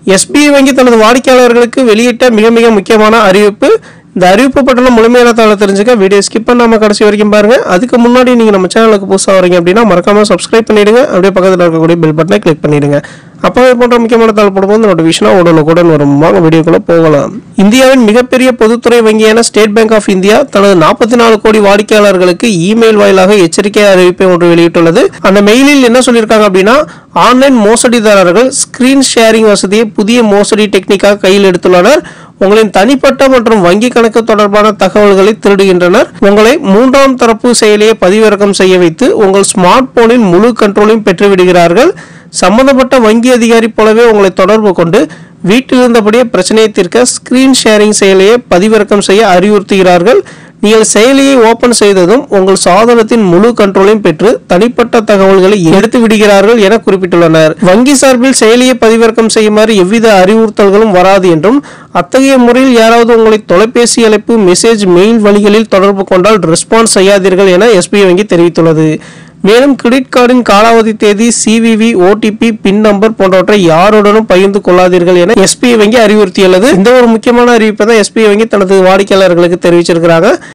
SBI வங்கி தனது வாடிக்கையாளர்களுக்கு வெளியிட்ட மிக மிக முக்கியமான அறிவிப்பு இந்த அறிவிப்பு பற்றின முழுமையான தகவலை தெரிஞ்சுக்க வீடியோ ஸ்கிப் பண்ணாம கடைசி வரைக்கும் பாருங்க அதுக்கு முன்னாடி நீங்க நம்ம சேனலுக்கு புதுசாக வரீங்க அப்படின்னா மறக்காம சப்ஸ்கிரைப் பண்ணிடுங்க அப்படியே பக்கத்தில் இருக்கக்கூடிய பெல் பட்டனை கிளிக் பண்ணிடுங்க அப்போ இது போன்ற முக்கியமான தகவல் போடும்போது நோட்டிஃபிகேஷனாக உடனுக்குடன் வரும் வாங்க வீடியோக்குள்ள போகலாம் இந்தியாவின் மிகப்பெரிய பொதுத்துறை வங்கியான ஸ்டேட் பேங்க் ஆஃப் இந்தியா தனது நாற்பத்தி நாலு கோடி வாடிக்கையாளர்களுக்கு இமெயில் வாயிலாக எச்சரிக்கை அறிவிப்பை ஒன்று வெளியிட்டுள்ளது அந்த மெயிலில் என்ன சொல்லியிருக்காங்க அப்படின்னா ஆன்லைன் மோசடிதாரர்கள் ஸ்கிரீன் ஷேரிங் வசதியை புதிய மோசடி டெக்னிக்காக கையில் எடுத்துள்ளனர் உங்களின் தனிப்பட்ட மற்றும் வங்கி கணக்கு தொடர்பான தகவல்களை திருடுகின்றனர் உங்களை மூன்றாம் தரப்பு செயலியை பதிவிறக்கம் செய்ய வைத்து உங்கள் ஸ்மார்ட் போனின் முழு கண்ட்ரோலையும் பெற்றுவிடுகிறார்கள் சம்பந்தப்பட்ட வங்கி அதிகாரி போலவே உங்களை தொடர்பு கொண்டு வீட்டில் இருந்தபடியே பிரச்சனையை தீர்க்க ஸ்கிரீன் ஷேரிங் செயலியை பதிவிறக்கம் செய்ய அறிவுறுத்துகிறார்கள் நீங்கள் செயலியை ஓபன் செய்ததும் உங்கள் சாதனத்தின் முழு கண்ட்ரோலையும் பெற்று தனிப்பட்ட தகவல்களை எடுத்து விடுகிறார்கள் என குறிப்பிட்டுள்ளனர் வங்கி சார்பில் செயலியை பதிவிறக்கம் செய்யுமாறு எவ்வித அறிவுறுத்தல்களும் வராது என்றும் அத்தகைய முறையில் யாராவது உங்களை தொலைபேசி அழைப்பு மெசேஜ் மெயில் வழிகளில் தொடர்பு கொண்டால் ரெஸ்பான்ஸ் செய்யாதீர்கள் என எஸ்பிஐ வங்கி தெரிவித்துள்ளது மேலும் கிரெடிட் கார்டின் காலாவதி தேதி சிவிவி ஓடிபி பின் நம்பர் போன்றவற்றை யாருடனும் பகிர்ந்து கொள்ளாதீர்கள் என எஸ்பிஐ வங்கி அறிவுறுத்தியுள்ளது இந்த ஒரு முக்கியமான அறிவிப்பை தான் எஸ்பிஐ வங்கி தனது வாடிக்கையாளர்களுக்கு தெரிவிச்சிருக்கிறாங்க